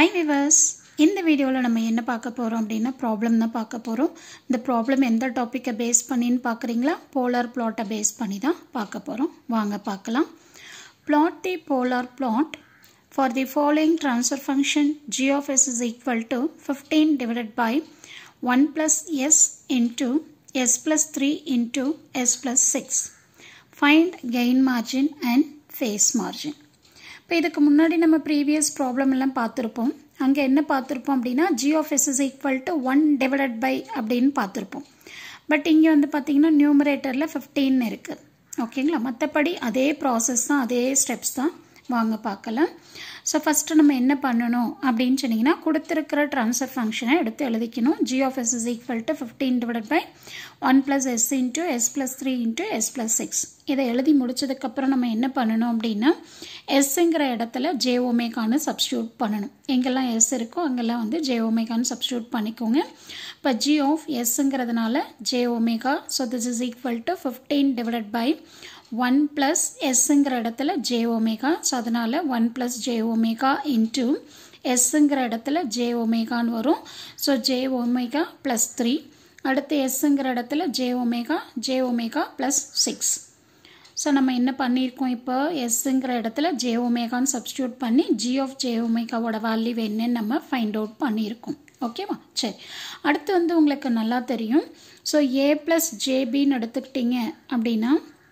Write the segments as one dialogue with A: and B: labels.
A: hi viewers இந்த வீடியோவில் நம்ம என்ன பார்க்க போகிறோம் அப்படின்னா ப்ராப்ளம் தான் பார்க்க போகிறோம் இந்த ப்ராப்ளம் எந்த டாப்பிக்கை பேஸ் பண்ணின்னு பார்க்குறீங்களா போலார் பிளாட்டை பேஸ் பண்ணி தான் பார்க்க போகிறோம் வாங்க பார்க்கலாம் plot the polar plot for the following transfer function g of s is equal to 15 divided by 1 plus s into s plus 3 into s plus 6 find gain margin and phase margin இப்போ இதுக்கு முன்னாடி நம்ம previous problem எல்லாம் பார்த்துருப்போம் அங்கே என்ன பார்த்துருப்போம் அப்படின்னா G of S is equal to one divided by அப்படின்னு பார்த்துருப்போம் பட் இங்கே வந்து பார்த்தீங்கன்னா நியூமரேட்டரில் ஃபிஃப்டீன் இருக்குது ஓகேங்களா மற்றபடி அதே ப்ராசஸ் தான் அதே ஸ்டெப்ஸ் தான் வாங்க பார்க்கலாம் ஸோ ஃபஸ்ட்டு நம்ம என்ன பண்ணணும் அப்படின்னு சொன்னீங்கன்னா கொடுத்துருக்கிற ட்ரான்ஸ்ஃபர் ஃபங்க்ஷனை எடுத்து எழுதிக்கணும் G of S is equal to fifteen divide by one plus S into S plus three into S plus six இதை எழுதி முடிச்சதுக்கப்புறம் நம்ம என்ன பண்ணணும் அப்படின்னா எஸ்ஸுங்கிற இடத்துல ஜே ஒமேகான்னு சப்ஸ்டியூட் பண்ணணும் எங்கெல்லாம் எஸ் இருக்கோ அங்கெல்லாம் வந்து ஜே ஒமேகான்னு சப்ஸ்டியூட் பண்ணிக்கோங்க இப்போ ஜி ஆஃப் எஸ்ஸுங்கிறதுனால J omega so this is equal to fifteen divide by one plus எஸ்ஸுங்கிற இடத்துல ஜே ஒமேகா ஸோ அதனால் one plus J omega into எஸ்ஸுங்கிற இடத்துல ஜே ஒமேகான்னு வரும் so J omega plus three அடுத்து எஸ்ஸுங்கிற இடத்துல J omega J omega plus six so நம்ம என்ன பண்ணியிருக்கோம் இப்போ எஸ்ஸுங்கிற இடத்துல ஜே ஒமேகான்னு சப்ஸ்டியூட் பண்ணி ஜி ஆஃப் ஜே ஒமேகாவோட வேல்யூ என்னன்னு நம்ம ஃபைண்ட் அவுட் பண்ணியிருக்கோம் ஓகேவா சரி அடுத்து வந்து உங்களுக்கு நல்லா தெரியும் ஸோ ஏ ப்ளஸ் ஜேபின்னு எடுத்துக்கிட்டிங்க அப்படின்னா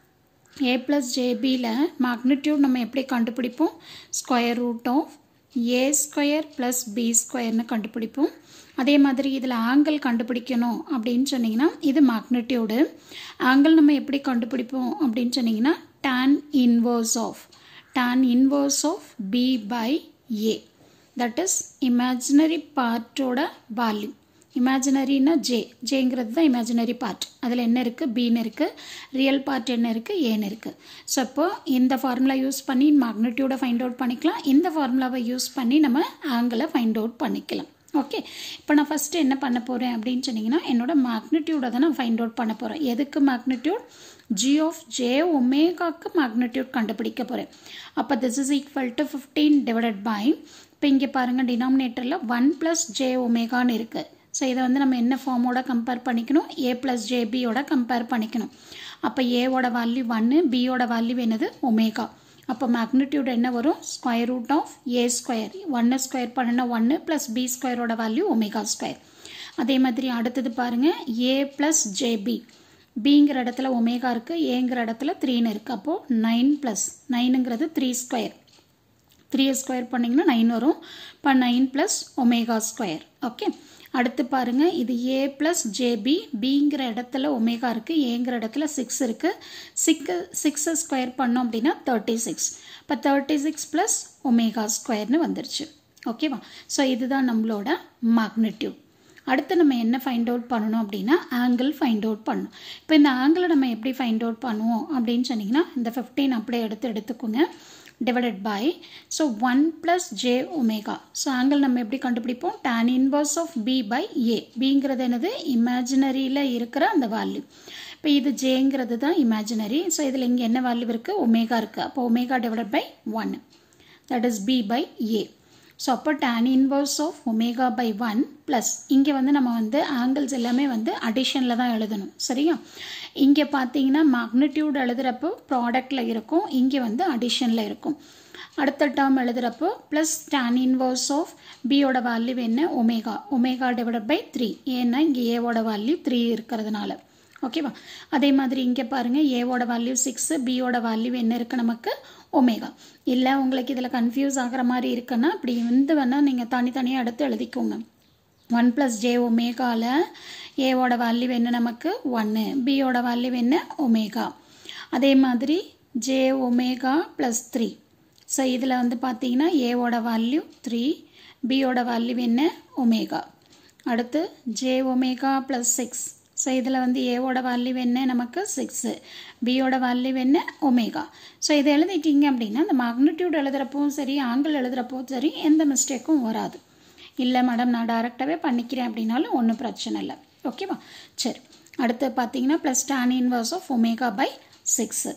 A: ஏ ப்ளஸ் ஜேபியில் மேக்னிடியூட் நம்ம எப்படி கண்டுபிடிப்போம் square root of A square plus B ஸ்கொயர்னு கண்டுபிடிப்போம் அதே மாதிரி இதில் ஆங்கிள் கண்டுபிடிக்கணும் அப்படின்னு சொன்னிங்கன்னா இது மேக்னிடியூடு ஆங்கிள் நம்ம எப்படி கண்டுபிடிப்போம் அப்படின்னு சொன்னிங்கன்னா tan inverse of tan inverse of B by A that is imaginary பார்ட்டோட வேல்யூ இமேஜினரினா ஜே ஜேங்கிறது தான் இமேஜினரி பார்ட் அதில் என்ன இருக்குது பின்னு இருக்குது ரியல் பார்ட் என்ன இருக்குது ஏன்னு இருக்குது ஸோ இப்போ இந்த ஃபார்முலா யூஸ் பண்ணி மேக்னிடியூடை ஃபைண்ட் அவுட் பண்ணிக்கலாம் இந்த ஃபார்முலாவை யூஸ் பண்ணி நம்ம ஆங்கிளை ஃபைண்ட் அவுட் பண்ணிக்கலாம் ஓகே இப்போ நான் ஃபஸ்ட்டு என்ன பண்ண போகிறேன் அப்படின்னு சொன்னிங்கன்னா என்னோட மேக்னிடியூடை தான் நான் ஃபைண்ட் அவுட் பண்ண போகிறேன் எதுக்கு மேக்னிடியூட் ஜி ஆஃப் ஜே ஒமேகாக்கு மேக்னிடியூட் கண்டுபிடிக்க போகிறேன் அப்போ this is equal to fifteen divided by இப்போ இங்கே பாருங்கள் டினாமினேட்டரில் ஒன் ப்ளஸ் ஜே ஒமேகான்னு இருக்குது ஸோ இதை வந்து நம்ம என்ன ஃபார்மோட கம்பேர் பண்ணிக்கணும் ஏ ப்ளஸ் ஜேபியோட கம்பேர் பண்ணிக்கணும் அப்போ ஏவோட வேல்யூ ஒன்று பியோட வேல்யூ என்னது ஒமேகா அப்போ மேக்னிடியூட் என்ன வரும் square root of A square ஒன்று ஸ்கொயர் பண்ணினா ஒன்று ப்ளஸ் பி ஸ்கொயரோட வேல்யூ ஒமேகா ஸ்கொயர் அதே மாதிரி அடுத்தது பாருங்கள் ஏ ப்ளஸ் ஜேபி பிங்கிற இடத்துல ஒமேகா இருக்குது ஏங்கிற இடத்துல த்ரீன்னு இருக்குது அப்போது நைன் ப்ளஸ் நைனுங்கிறது த்ரீ ஸ்கொயர் த்ரீ ஸ்கொயர் பண்ணிங்கன்னா நைன் வரும் இப்போ nine plus omega square okay அடுத்து பாருங்கள் இது ஏ ப்ளஸ் ஜேபி பிங்கிற இடத்துல ஒமேகா இருக்குது ஏங்கிற இடத்துல சிக்ஸ் இருக்குது சிக்கு சிக்ஸை ஸ்கொயர் பண்ணோம் அப்படின்னா தேர்ட்டி சிக்ஸ் இப்போ தேர்ட்டி சிக்ஸ் ப்ளஸ் ஒமேகா ஸ்கொயர்னு வந்துருச்சு ஓகேவா ஸோ இதுதான் நம்மளோட மேக்னிடியூட் அடுத்து நம்ம என்ன ஃபைண்ட் அவுட் பண்ணணும் அப்படின்னா ஆங்கிள் ஃபைண்ட் அவுட் பண்ணணும் இப்போ இந்த ஆங்கிளை நம்ம எப்படி ஃபைண்ட் அவுட் பண்ணுவோம் அப்படின்னு சொன்னிங்கன்னா இந்த ஃபிஃப்டீன் அப்படியே எடுத்து எடுத்துக்கோங்க divided by so 1 plus j omega so angle நம்ம எப்படி கண்டுபிடிப்போம் tan inverse of b by a bங்கிறது என்னது இமேஜினரியில் இருக்கிற அந்த வேல்யூ இப்போ இது ஜேங்கிறது தான் இமேஜினரி ஸோ இதில் இங்கே என்ன வேல்யூ இருக்குது ஒமேகா இருக்குது அப்போ omega divided by one that is B by A so அப்போ tan inverse of omega by one plus இங்கே வந்து நம்ம வந்து ஆங்கிள்ஸ் எல்லாமே வந்து அடிஷனில் தான் எழுதணும் சரியா இங்கே பார்த்தீங்கன்னா மேக்னிடியூட் எழுதுகிறப்போ ப்ராடக்டில் இருக்கும் இங்கே வந்து அடிஷனில் இருக்கும் அடுத்த டேர்ம் எழுதுகிறப்போ ப்ளஸ் டேன் இன்வர்ஸ் ஆஃப் பியோட வேல்யூ என்ன omega omega divided by three ஏன்னா இங்கே ஏவோட வேல்யூ த்ரீ இருக்கிறதுனால ஓகேவா அதே மாதிரி இங்கே பாருங்கள் ஏவோட வேல்யூ சிக்ஸு பியோட வேல்யூ என்ன இருக்குது நமக்கு ஒமேகா இல்லை உங்களுக்கு இதில் கன்ஃபியூஸ் ஆகிற மாதிரி இருக்குன்னா இப்படி வந்து வேணால் நீங்கள் தனித்தனியாக எடுத்து எழுதிக்கோங்க ஒன் ப்ளஸ் ஜே ஒமேகாவில் ஏவோட வேல்யூ என்ன நமக்கு ஒன்று பியோட வேல்யூ என்ன ஒமேகா அதே மாதிரி J omega plus three so இதில் வந்து பார்த்தீங்கன்னா ஏவோட வேல்யூ த்ரீ பியோட வேல்யூ என்ன ஒமேகா அடுத்து J omega plus six so இதில் வந்து ஏவோட வேல்யூ என்ன நமக்கு சிக்ஸு பியோட வேல்யூ என்ன ஒமேகா ஸோ இதை எழுதிட்டீங்க அப்படின்னா இந்த மேக்னிடியூட் எழுதுகிறப்பவும் சரி ஆங்கிள் எழுதுகிறப்பவும் சரி எந்த மிஸ்டேக்கும் வராது இல்லை மேடம் நான் டேரெக்டாகவே பண்ணிக்கிறேன் அப்படின்னாலும் ஒன்றும் பிரச்சனை இல்லை ஓகேவா சரி அடுத்து பார்த்தீங்கன்னா plus tan inverse of omega by six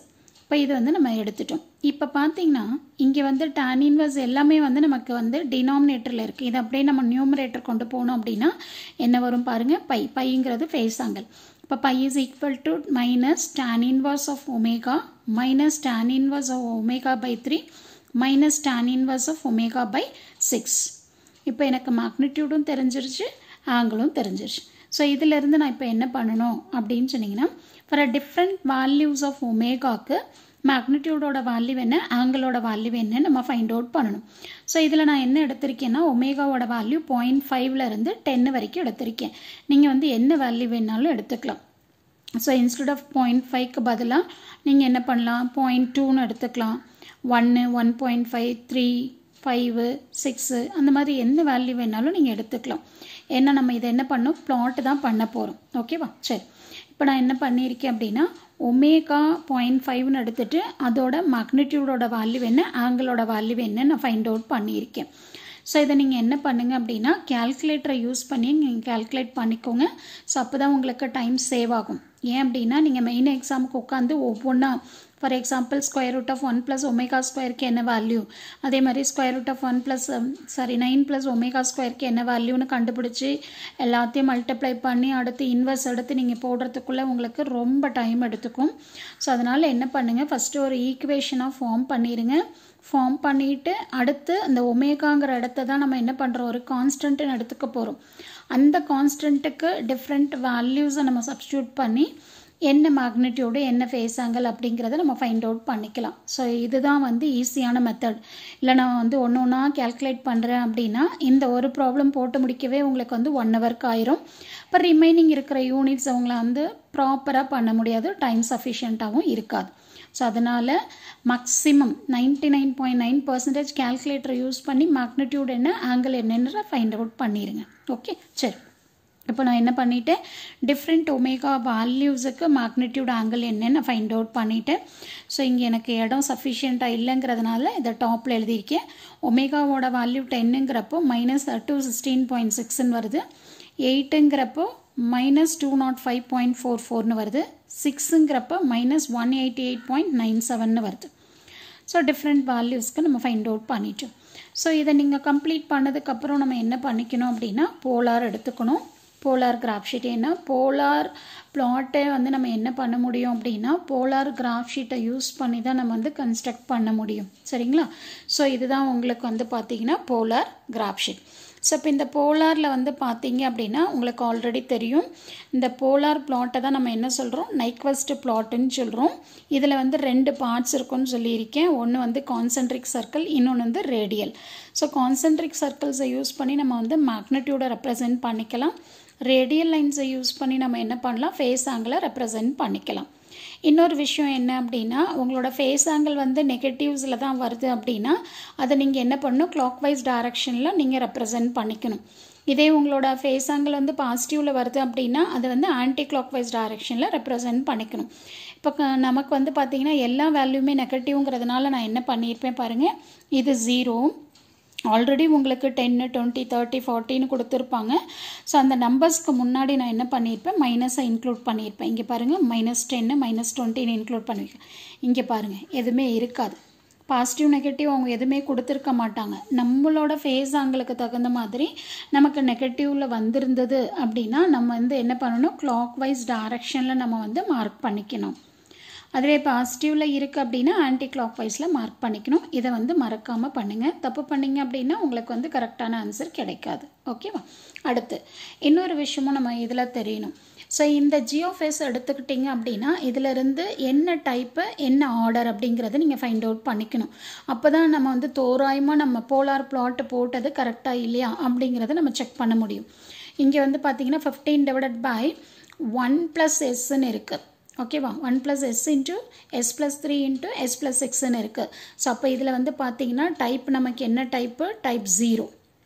A: இப்போ இது வந்து நம்ம எடுத்துட்டோம் இப்போ பார்த்தீங்கன்னா இங்கே வந்து tan இன்வர்ஸ் எல்லாமே வந்து நமக்கு வந்து டினாமினேட்டரில் இருக்குது இது அப்படியே நம்ம நியூமரேட்டர் கொண்டு போனோம் அப்படின்னா என்ன வரும் பாருங்கள் பை பைங்கிறது ஃபேஸ் ஆங்கிள் இப்போ phi is equal to minus tan inverse of omega minus tan inverse of omega by three minus tan inverse of omega by six இப்போ எனக்கு மேக்னிடியூடும் தெரிஞ்சிருச்சு ஆங்கிளும் தெரிஞ்சிருச்சு ஸோ இதிலிருந்து நான் இப்போ என்ன பண்ணணும் அப்படின்னு சொன்னீங்கன்னா for a different values of ஒமேகாக்கு மேக்னிடியூடோட வேல்யூ என்ன ஆங்கிளோட வேல்யூ என்ன நம்ம ஃபைண்ட் அவுட் பண்ணணும் ஸோ இதில் நான் என்ன எடுத்திருக்கேன்னா ஒமேகாவோட வேல்யூ பாயிண்ட் ஃபைவ்ல இருந்து டென் வரைக்கும் எடுத்திருக்கேன் நீங்கள் வந்து என்ன வேல்யூ வேணாலும் எடுத்துக்கலாம் ஸோ இன்ஸ்டெட் ஆஃப் பாயிண்ட் ஃபைவ்க்கு பதிலாக நீங்கள் என்ன பண்ணலாம் பாயிண்ட் டூன்னு எடுத்துக்கலாம் ஒன்று one point five three five six அந்த மாதிரி எந்த வேல்யூ வேணாலும் நீங்கள் எடுத்துக்கலாம் ஏன்னா நம்ம இதை என்ன பண்ணோம் ப்ளாட் தான் பண்ண போகிறோம் ஓகேவா சரி இப்போ நான் என்ன பண்ணியிருக்கேன் அப்படின்னா ஒமேகா பாயிண்ட் ஃபைவ்னு எடுத்துட்டு அதோட மேக்னிடியூடோட வேல்யூ என்ன ஆங்கிளோட வேல்யூ என்ன நான் ஃபைண்ட் அவுட் பண்ணியிருக்கேன் ஸோ இதை நீங்கள் என்ன பண்ணுங்க அப்படின்னா கேல்குலேட்டரை யூஸ் பண்ணி நீங்கள் கேல்குலேட் பண்ணிக்கோங்க ஸோ அப்போ தான் உங்களுக்கு டைம் சேவ் ஆகும் ஏன் அப்படின்னா நீங்கள் மெயின் எக்ஸாமுக்கு உட்காந்து ஒவ்வொன்றா for example square root of one plus omega ஸ்கொயருக்கு என்ன வேல்யூ அதே மாதிரி square root of one plus sorry nine plus omega ஸ்கொயருக்கு என்ன வேல்யூன்னு கண்டுபிடிச்சி எல்லாத்தையும் மல்டிப்ளை பண்ணி அடுத்து இன்வெர்ஸ் எடுத்து நீங்கள் போடுறதுக்குள்ளே உங்களுக்கு ரொம்ப டைம் எடுத்துக்கும் ஸோ அதனால் என்ன பண்ணுங்கள் ஃபஸ்ட்டு ஒரு ஈக்குவேஷனாக ஃபார்ம் பண்ணிடுங்க ஃபார்ம் பண்ணிவிட்டு அடுத்து அந்த ஒமேகாங்கிற இடத்த தான் நம்ம என்ன பண்ணுறோம் ஒரு கான்ஸ்டன்ட்னு எடுத்துக்க போகிறோம் அந்த கான்ஸ்டன்ட்டுக்கு டிஃப்ரெண்ட் வேல்யூஸை நம்ம சப்ஸ்டியூட் பண்ணி என்ன மேக்னிடியூடு என்ன ஃபேஸ் ஆங்கிள் அப்படிங்கிறத நம்ம ஃபைண்ட் அவுட் பண்ணிக்கலாம் ஸோ இதுதான் வந்து ஈஸியான மெத்தட் இல்லை நான் வந்து ஒன்று ஒன்றா கேல்குலேட் பண்ணுறேன் அப்படின்னா இந்த ஒரு ப்ராப்ளம் போட்டு முடிக்கவே உங்களுக்கு வந்து ஒன் ஹவருக்கு ஆயிரும் இப்போ ரிமைனிங் இருக்கிற யூனிட்ஸ் அவங்கள வந்து ப்ராப்பராக பண்ண முடியாது டைம் சஃபிஷியண்ட்டாகவும் இருக்காது ஸோ அதனால் maximum ninety nine point nine percentage calculator use பண்ணி மேக்னிடியூட் என்ன ஆங்கிள் என்னன்ற ஃபைண்ட் அவுட் பண்ணிடுங்க ஓகே சரி இப்போ நான் என்ன பண்ணிட்டேன் டிஃப்ரெண்ட் ஒமேகா வேல்யூஸுக்கு மேக்னிடியூட் ஆங்கிள் என்னன்னு ஃபைண்ட் அவுட் பண்ணிட்டேன் ஸோ இங்கே எனக்கு இடம் சஃபிஷியண்ட்டாக இல்லைங்கிறதுனால இதை டாப்பில் எழுதியிருக்கேன் ஒமேகாவோட வேல்யூ டென்னுங்கிறப்போ மைனஸ் டூ சிக்ஸ்டீன் பாயிண்ட் சிக்ஸ்ன்னு வருது எயிட்டுங்கிறப்போ minus two nought five point four ஃபோர்னு வருது சிக்ஸுங்கிறப்போ minus one eighty eight point nine செவன்னு வருது ஸோ டிஃப்ரெண்ட் வேல்யூஸ்க்கு நம்ம ஃபைண்ட் அவுட் பண்ணிட்டோம் ஸோ இதை நீங்கள் கம்ப்ளீட் பண்ணதுக்கப்புறம் நம்ம என்ன பண்ணிக்கணும் அப்படின்னா போலார் எடுத்துக்கணும் போலார் கிராஃப் ஷீட் ஏன்னா போலார் பிளாட்டை வந்து நம்ம என்ன பண்ண முடியும் அப்படின்னா போலார் கிராஃப் ஷீட்டை யூஸ் பண்ணி தான் நம்ம வந்து கன்ஸ்ட்ரக்ட் பண்ண முடியும் சரிங்களா ஸோ இதுதான் உங்களுக்கு வந்து பார்த்தீங்கன்னா போலார் கிராஃப் ஷீட் ஸோ இப்போ இந்த போலாரில் வந்து பார்த்தீங்க அப்படின்னா உங்களுக்கு ஆல்ரெடி தெரியும் இந்த போலார் பிளாட்டை தான் நம்ம என்ன சொல்கிறோம் நைக்வஸ்ட் பிளாட்டுன்னு சொல்கிறோம் இதில் வந்து ரெண்டு பார்ட்ஸ் இருக்குன்னு சொல்லியிருக்கேன் ஒன்று வந்து கான்சென்ட்ரிக் சர்க்கிள் இன்னொன்று வந்து ரேடியல் ஸோ கான்சென்ட்ரிக் சர்க்கிள்ஸை யூஸ் பண்ணி நம்ம வந்து மேக்னட்யூடை ரெப்ரசென்ட் பண்ணிக்கலாம் ரேடியல் லைன்ஸை யூஸ் பண்ணி நம்ம என்ன பண்ணலாம் ஃபேஸ் ஆங்கிளை ரெப்ரசென்ட் பண்ணிக்கலாம் இன்னொரு விஷயம் என்ன அப்படின்னா உங்களோட ஃபேஸ் ஆங்கிள் வந்து நெகட்டிவ்ஸில் தான் வருது அப்படின்னா அதை நீங்கள் என்ன பண்ணணும் கிளாக் வைஸ் டைரக்ஷனில் நீங்கள் ரெப்ரசென்ட் பண்ணிக்கணும் இதே உங்களோட ஃபேஸ் ஆங்கிள் வந்து பாசிட்டிவில் வருது அப்படின்னா அதை வந்து ஆன்டி கிளாக் வைஸ் டைரக்ஷனில் ரெப்ரசென்ட் பண்ணிக்கணும் இப்போ க- நமக்கு வந்து பார்த்தீங்கன்னா எல்லா வேல்யூமே நெகட்டிவ்ங்கிறதுனால நான் என்ன பண்ணியிருப்பேன் பாருங்கள் இது ஜீரோ ஆல்ரெடி உங்களுக்கு டென்னு டுவெண்ட்டி தேர்ட்டி ஃபார்ட்டின்னு கொடுத்துருப்பாங்க ஸோ அந்த நம்பர்ஸ்க்கு முன்னாடி நான் என்ன பண்ணியிருப்பேன் மைனஸை இன்க்ளூட் பண்ணியிருப்பேன் இங்கே பாருங்கள் மைனஸ் டென்னு மைனஸ் டுவெண்ட்டின்னு இன்க்ளூட் பண்ணியிருக்கேன் இங்கே பாருங்கள் எதுவுமே இருக்காது பாசிட்டிவ் நெகட்டிவ் அவங்க எதுவுமே கொடுத்துருக்க மாட்டாங்க நம்மளோட ஃபேஸ் ஆங்கிளுக்கு தகுந்த மாதிரி நமக்கு நெகட்டிவில் வந்திருந்தது அப்படின்னா நம்ம வந்து என்ன பண்ணணும் கிளாக் வைஸ் டைரக்ஷனில் நம்ம வந்து மார்க் பண்ணிக்கணும் அதுவே பாசிட்டிவில் இருக்குது அப்படின்னா ஆன்டி கிளாக் வைஸில் மார்க் பண்ணிக்கணும் இதை வந்து மறக்காமல் பண்ணுங்கள் தப்பு பண்ணீங்க அப்படின்னா உங்களுக்கு வந்து கரெக்டான ஆன்சர் கிடைக்காது ஓகேவா அடுத்து இன்னொரு விஷயமும் நம்ம இதில் தெரியணும் ஸோ இந்த ஜியோஃபேஸ் எடுத்துக்கிட்டிங்க அப்படின்னா இதிலிருந்து என்ன டைப்பு என்ன ஆர்டர் அப்படிங்கிறத நீங்கள் ஃபைண்ட் அவுட் பண்ணிக்கணும் அப்போ தான் நம்ம வந்து தோராயமாக நம்ம போலார் பிளாட் போட்டது கரெக்டாக இல்லையா அப்படிங்கிறத நம்ம செக் பண்ண முடியும் இங்கே வந்து பார்த்தீங்கன்னா fifteen divided by one plus எஸ்ன்னு இருக்குது ஓகேவா one plus S into S plus three into S plus சிக்ஸ்ன்னு இருக்குது ஸோ அப்போ இதில் வந்து பார்த்தீங்கன்னா டைப் நமக்கு என்ன டைப்பு டைப் ஜீரோ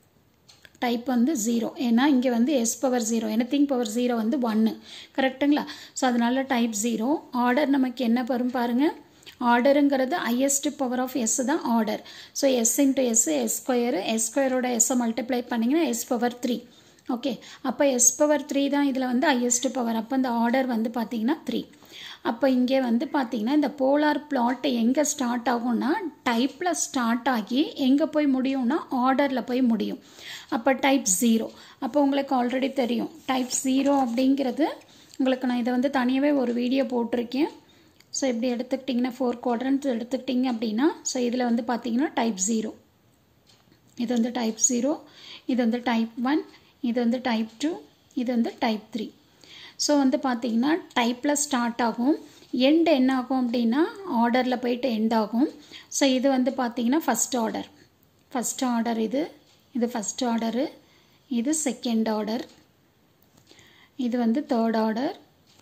A: டைப் வந்து ஜீரோ ஏன்னா இங்கே வந்து S power zero anything power zero வந்து ஒன்று கரெக்டுங்களா ஸோ அதனால டைப் ஜீரோ ஆர்டர் நமக்கு என்ன வரும் பாருங்கள் ஆர்டருங்கிறது ஹையஸ்ட் பவர் ஆஃப் எஸ் தான் order so S into S S square S ஸ்கொயரோட எஸ்ஸை மல்டிப்ளை பண்ணிங்கன்னா எஸ் பவர் த்ரீ ஓகே அப்போ எஸ் பவர் த்ரீ தான் இதில் வந்து ஹையஸ்ட் பவர் அப்போ இந்த ஆர்டர் வந்து பார்த்தீங்கன்னா த்ரீ அப்போ இங்கே வந்து பார்த்தீங்கன்னா இந்த போலார் பிளாட் எங்கே ஸ்டார்ட் ஆகும்னா டைப்பில் ஸ்டார்ட் ஆகி எங்கே போய் முடியும்னா ஆர்டரில் போய் முடியும் அப்போ டைப் ஜீரோ அப்போ உங்களுக்கு ஆல்ரெடி தெரியும் டைப் ஜீரோ அப்படிங்கிறது உங்களுக்கு நான் இதை வந்து தனியாகவே ஒரு வீடியோ போட்டிருக்கேன் ஸோ இப்படி எடுத்துக்கிட்டிங்கன்னா ஃபோர் குவாட்ரண்ட் எடுத்துக்கிட்டிங்க அப்படின்னா ஸோ இதில் வந்து பார்த்தீங்கன்னா டைப் ஜீரோ இது வந்து டைப் ஜீரோ இது வந்து டைப் ஒன் இது வந்து டைப் டூ இது வந்து டைப் த்ரீ ஸோ வந்து பார்த்தீங்கன்னா டைப்பில் ஸ்டார்ட் ஆகும் எண்ட் என்ன ஆகும் அப்படின்னா ஆர்டரில் போயிட்டு எண்ட் ஆகும் ஸோ இது வந்து பார்த்தீங்கன்னா ஃபஸ்ட் ஆர்டர் ஃபஸ்ட் ஆர்டர் இது இது ஃபஸ்ட் ஆர்டரு இது செகண்ட் ஆர்டர் இது வந்து தேர்ட் ஆர்டர்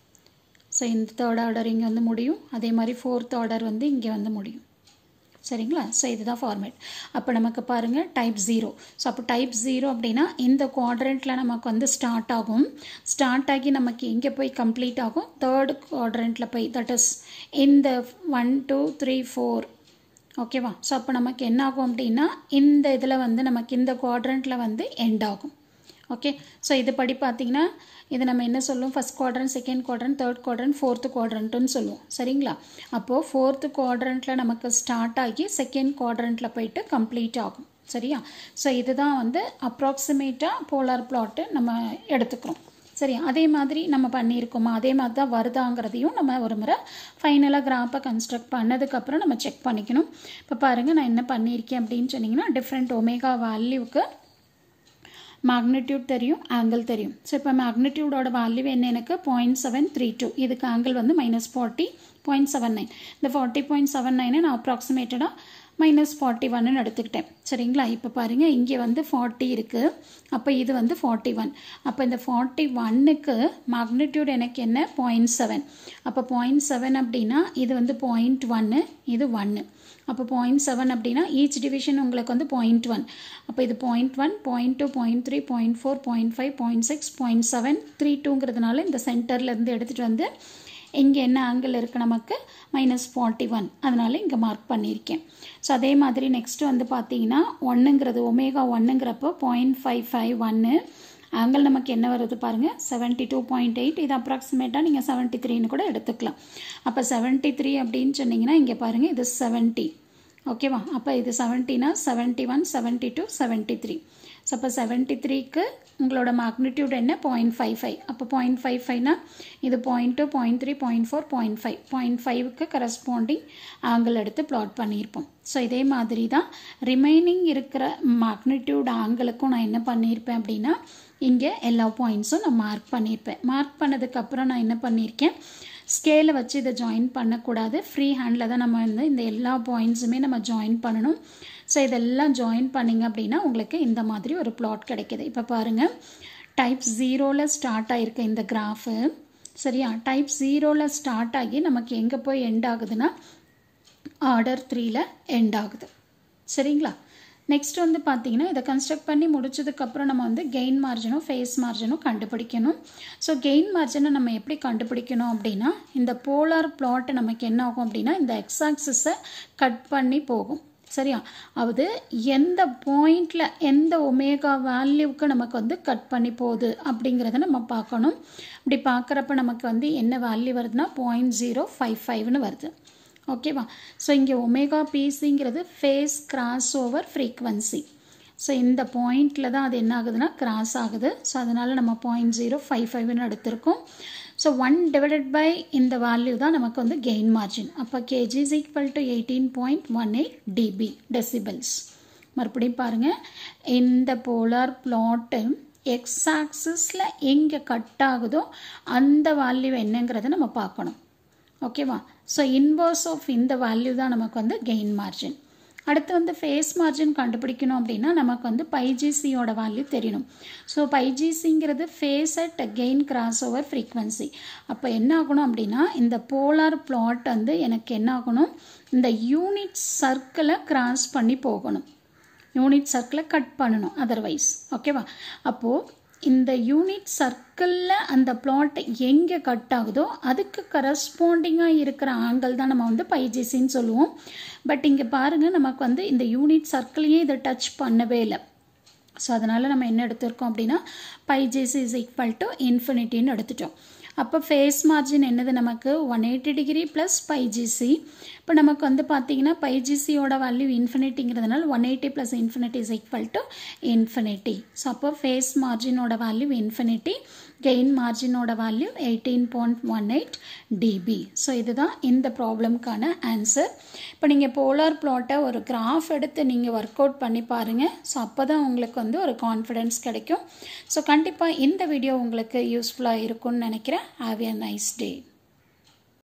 A: ஸோ இந்த தேர்ட் ஆர்டர் இங்கே வந்து முடியும் அதே மாதிரி ஃபோர்த் ஆர்டர் வந்து இங்கே வந்து முடியும் சரிங்களா ஸோ இதுதான் ஃபார்மேட் அப்போ நமக்கு பாருங்கள் டைப் ஜீரோ ஸோ அப்போ டைப் ஜீரோ அப்படின்னா இந்த குவாட்ரண்ட்டில் நமக்கு வந்து ஸ்டார்ட் ஆகும் ஸ்டார்ட் ஆகி நமக்கு எங்கே போய் கம்ப்ளீட் ஆகும் தேர்ட் குவாட்ரண்ட்டில் போய் தட் இஸ் இந்த ஒன் டூ த்ரீ ஃபோர் ஓகேவா ஸோ அப்போ நமக்கு என்ன ஆகும் அப்படின்னா இந்த இதில் வந்து நமக்கு இந்த குவாட்ரண்ட்டில் வந்து எண்ட் ஆகும் ஓகே ஸோ இது படி பார்த்தீங்கன்னா இது நம்ம என்ன சொல்லுவோம் first quadrant second quadrant third quadrant fourth குவாட்ரண்ட்டுன்னு சொல்லுவோம் சரிங்களா அப்போது ஃபோர்த்து குவாட்ரண்ட்டில் நமக்கு ஸ்டார்ட் ஆகி செகண்ட் குவாட்ரண்ட்டில் போயிட்டு கம்ப்ளீட் ஆகும் சரியா ஸோ இதுதான் வந்து அப்ராக்சிமேட்டாக போலார் பிளாட்டு நம்ம எடுத்துக்கிறோம் சரி அதே மாதிரி நம்ம பண்ணியிருக்கோமா அதே மாதிரி தான் வருதாங்கிறதையும் நம்ம ஒரு முறை ஃபைனலாக கிராப்பை கன்ஸ்ட்ரக்ட் பண்ணதுக்கப்புறம் நம்ம செக் பண்ணிக்கணும் இப்போ பாருங்கள் நான் என்ன பண்ணியிருக்கேன் அப்படின்னு சொன்னிங்கன்னா டிஃப்ரெண்ட் ஒமேகா வேல்யூவுக்கு மேக்னிடியூட் தெரியும் ஆங்கிள் தெரியும் ஸோ இப்போ மேக்னிடியூடோட வேல்யூ என்ன எனக்கு பாயிண்ட் செவன் த்ரீ டூ இதுக்கு ஆங்கிள் வந்து minus forty point seven nine இந்த ஃபார்ட்டி பாயிண்ட் செவன் நைனை நான் அப்ராக்சிமேட்டடாக மைனஸ் ஃபார்ட்டி ஒன்னு எடுத்துக்கிட்டேன் சரிங்களா இப்போ பாருங்கள் இங்கே வந்து ஃபார்ட்டி இருக்குது அப்போ இது வந்து ஃபார்ட்டி ஒன் அப்போ இந்த ஃபார்ட்டி ஒன்னுக்கு மேக்னிடியூட் எனக்கு என்ன பாயிண்ட் செவன் அப்போ பாயிண்ட் செவன் அப்படின்னா இது வந்து பாயிண்ட் ஒன்று இது ஒன்று அப்போ பாயிண்ட் செவன் அப்படின்னா ஈச் டிவிஷன் உங்களுக்கு வந்து பாயிண்ட் ஒன் அப்போ இது point one point two point three point four point five point six point seven three டூங்கிறதுனால இந்த சென்டர்லேருந்து எடுத்துகிட்டு வந்து இங்கே என்ன ஆங்கிள் இருக்குது நமக்கு மைனஸ் ஃபார்ட்டி ஒன் அதனால் இங்கே மார்க் பண்ணியிருக்கேன் ஸோ அதே மாதிரி நெக்ஸ்ட் வந்து பார்த்தீங்கன்னா ஒன்றுங்கிறது ஒமேகா ஒன்றுங்கிறப்போ பாயிண்ட் ஃபைவ் ஃபைவ் ஒன்று ஆங்கிள் நமக்கு என்ன வருது பாருங்கள் செவன்ட்டி டூ பாயிண்ட் எயிட் இது அப்ராக்சிமேட்டாக நீங்கள் செவன்ட்டி த்ரீன்னு கூட எடுத்துக்கலாம் அப்போ செவன்ட்டி த்ரீ அப்படின்னு சொன்னீங்கன்னா இங்கே பாருங்கள் இது செவன்ட்டி ஓகேவா அப்போ இது செவன்ட்டினா seventy one seventy two seventy three so அப்போ செவன்ட்டி த்ரீக்கு உங்களோட மேக்னிடியூட் என்ன பாயிண்ட் ஃபைவ் ஃபைவ் அப்போ பாயிண்ட் ஃபைவ் ஃபைவ்னா இது point two point three point four point five point ஃபைவ்க்கு கரஸ்பாண்டிங் ஆங்கிள் எடுத்து ப்ளாட் பண்ணியிருப்போம் ஸோ இதே மாதிரி தான் ரிமைனிங் இருக்கிற மேக்னிடியூட் ஆங்கிளுக்கும் நான் என்ன பண்ணியிருப்பேன் அப்படின்னா இங்கே எல்லா பாயிண்ட்ஸும் நான் மார்க் பண்ணியிருப்பேன் மார்க் பண்ணதுக்கப்புறம் நான் என்ன பண்ணியிருக்கேன் ஸ்கேலை வச்சு இதை ஜாயின் பண்ணக்கூடாது ஃப்ரீ ஹேண்டில் தான் நம்ம வந்து இந்த எல்லா பாயிண்ட்ஸுமே நம்ம ஜாயின் பண்ணணும் ஸோ இதெல்லாம் ஜாயின் பண்ணிங்க அப்படின்னா உங்களுக்கு இந்த மாதிரி ஒரு பிளாட் கிடைக்கிது இப்போ பாருங்கள் டைப் ஜீரோவில் ஸ்டார்ட் ஆகிருக்க இந்த கிராஃபு சரியா டைப் ஜீரோவில் ஸ்டார்ட் ஆகி நமக்கு எங்கே போய் எண்ட் ஆகுதுன்னா ஆர்டர் த்ரீயில் எண்ட் ஆகுது சரிங்களா நெக்ஸ்ட் வந்து பார்த்தீங்கன்னா இதை கன்ஸ்ட்ரக்ட் பண்ணி முடிச்சதுக்கப்புறம் நம்ம வந்து கெயின் மார்ஜினும் ஃபேஸ் மார்ஜினும் கண்டுபிடிக்கணும் ஸோ கெயின் மார்ஜினை நம்ம எப்படி கண்டுபிடிக்கணும் அப்படின்னா இந்த போலார் பிளாட் நமக்கு என்ன ஆகும் அப்படின்னா இந்த எக்ஸாக்சிஸை கட் பண்ணி போகும் சரியா அது எந்த பாயிண்டில் எந்த ஒமேகா வேல்யூவுக்கு நமக்கு வந்து கட் பண்ணி போகுது அப்படிங்கிறத நம்ம பார்க்கணும் இப்படி பார்க்குறப்ப நமக்கு வந்து என்ன வேல்யூ வருதுன்னா பாயிண்ட் ஜீரோ ஃபைவ் ஃபைவ்னு வருது ஓகேவா ஸோ இங்கே ஒமேகா பிசிங்கிறது phase cross over frequency so இந்த பாயிண்டில் தான் அது என்ன ஆகுதுன்னா கிராஸ் ஆகுது ஸோ அதனால் நம்ம பாயிண்ட் ஜீரோ ஃபைவ் ஃபைவ்னு எடுத்திருக்கோம் ஸோ ஒன் டிவைடட் பை இந்த வேல்யூ தான் நமக்கு வந்து கெயின் மார்ஜின் அப்போ KG is equal to eighteen point one eight dB decibels மறுபடியும் பாருங்கள் இந்த போலார் பிளாட்டு எக்ஸ் ஆக்சிஸில் எங்கே கட் ஆகுதோ அந்த வேல்யூ என்னங்கிறத நம்ம பார்க்கணும் ஓகேவா ஸோ இன்வர்ஸ் ஆஃப் இந்த வேல்யூ தான் நமக்கு வந்து கெயின் மார்ஜின் அடுத்து வந்து ஃபேஸ் மார்ஜின் கண்டுபிடிக்கணும் அப்படின்னா நமக்கு வந்து பைஜிசியோட வேல்யூ தெரியணும் ஸோ பைஜிசிங்கிறது phase at gain cross over frequency அப்போ என்ன ஆகணும் அப்படின்னா இந்த போலார் பிளாட் வந்து எனக்கு என்ன ஆகணும் இந்த யூனிட் சர்க்கிளை கிராஸ் பண்ணி போகணும் யூனிட் சர்க்கிளை கட் பண்ணணும் அதர்வைஸ் ஓகேவா அப்போது இந்த யூனிட் சர்க்கிளில் அந்த பிளாட் எங்கே கட் ஆகுதோ அதுக்கு கரஸ்பாண்டிங்காக இருக்கிற ஆங்கிள் தான் நம்ம வந்து பைஜிசின்னு சொல்லுவோம் பட் இங்கே பாருங்கள் நமக்கு வந்து இந்த யூனிட் சர்க்கிளையே இதை டச் பண்ணவே இல்லை ஸோ அதனால் நம்ம என்ன எடுத்திருக்கோம் அப்படின்னா பைஜிசி இஸ் ஈக்குவல் டு இன்ஃபினிட்டின்னு எடுத்துட்டோம் அப்போ ஃபேஸ் மார்ஜின் என்னது நமக்கு one eighty degree plus phi GC இப்போ நமக்கு வந்து பார்த்தீங்கன்னா பை ஜிசியோட வேல்யூ இன்ஃபினிட்டிங்கிறதுனால one eighty plus infinity is equal to infinity so அப்போ ஃபேஸ் மார்ஜினோட வேல்யூ இன்ஃபினிட்டி கெயின் மார்ஜினோட value eighteen point one eight dB so இதுதான் இந்த ப்ராப்ளம்க்கான ஆன்சர் இப்போ நீங்கள் போலார் ப்ளாட்டை ஒரு கிராஃப் எடுத்து நீங்கள் ஒர்க் அவுட் பண்ணி பாருங்கள் ஸோ அப்போ தான் உங்களுக்கு வந்து ஒரு கான்ஃபிடென்ஸ் கிடைக்கும் ஸோ கண்டிப்பாக இந்த வீடியோ உங்களுக்கு யூஸ்ஃபுல்லாக இருக்கும்னு நினைக்கிறேன் ஹாவ் எ நைஸ் டே